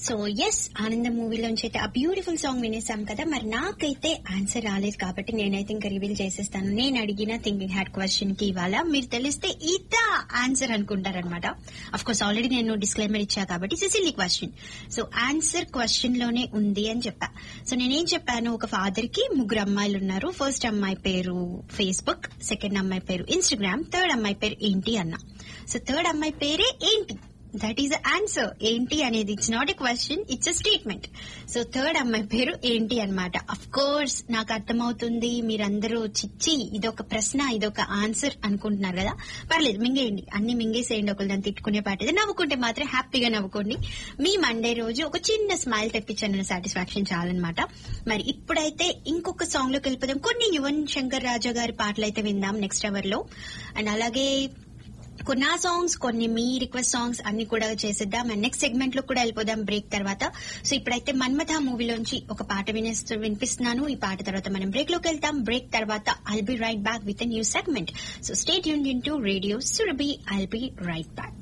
so yes ఆనందం మూవీలోంచి అయితే ఆ బ్యూటిఫుల్ సాంగ్ వినేసాం కదా మరి నాకైతే ఆన్సర్ రాలేదు కాబట్టి నేనైతే ఇంకా రివీల్ చేసేస్తాను నేను అడిగిన థింకింగ్ హ్యాడ్ క్వశ్చన్ కి ఇవాళ మీరు తెలిస్తే ఇదా ఆన్సర్ అనుకుంటారనమాట అఫ్ కోర్స్ ఆల్రెడీ నేను డిస్క్లైమర్ ఇచ్చా కాబట్టి సిసిల్లీ క్వశ్చన్ సో ఆన్సర్ క్వశ్చన్ లోనే ఉంది అని చెప్పా సో నేనేం చెప్పాను ఒక ఫాదర్ కి ముగ్గురు అమ్మాయిలు ఉన్నారు ఫస్ట్ అమ్మాయి పేరు ఫేస్బుక్ సెకండ్ అమ్మాయి పేరు ఇన్స్టాగ్రామ్ థర్డ్ అమ్మాయి పేరు ఏంటి అన్న సో థర్డ్ అమ్మాయి పేరే ఏంటి దట్ ఈస్ ఆన్సర్ ఏంటి అనేది it's not a question it's a statement so third అమ్మాయి పేరు ఏంటి అనమాట అఫ్ కోర్స్ నాకు అర్థమవుతుంది మీరందరూ చిచ్చి ఇదొక ప్రశ్న ఇదొక ఆన్సర్ అనుకుంటున్నారు కదా పర్లేదు మింగేయండి అన్ని మింగేసేయండి ఒకరు దాన్ని తిట్టుకునే పాట నవ్వుకుంటే మాత్రం హ్యాపీగా నవ్వుకోండి మీ మండే రోజు ఒక చిన్న స్మైల్ తెప్పించాను సాటిస్ఫాక్షన్ చాలన్నమాట మరి ఇప్పుడైతే ఇంకొక సాంగ్ లోకి వెళ్ళిపోదాం కొన్ని యువన్ శంకర్ రాజా గారి పాటలు అయితే విందాం నెక్స్ట్ అవర్ లో అండ్ అలాగే కొన్ని నా సాంగ్స్ కొన్ని మీ రిక్వెస్ట్ సాంగ్స్ అన్ని కూడా చేసేద్దాం అండ్ నెక్స్ట్ సెగ్మెంట్ లో కూడా వెళ్ళిపోదాం బ్రేక్ తర్వాత సో ఇప్పుడైతే మన్మథ మూవీలోంచి ఒక పాట వినేస్తూ వినిపిస్తున్నాను ఈ పాట తర్వాత మనం బ్రేక్ లోకి వెళ్తాం బ్రేక్ తర్వాత I'll be right back with new segment so stay యూన్ into radio Surabhi I'll be right back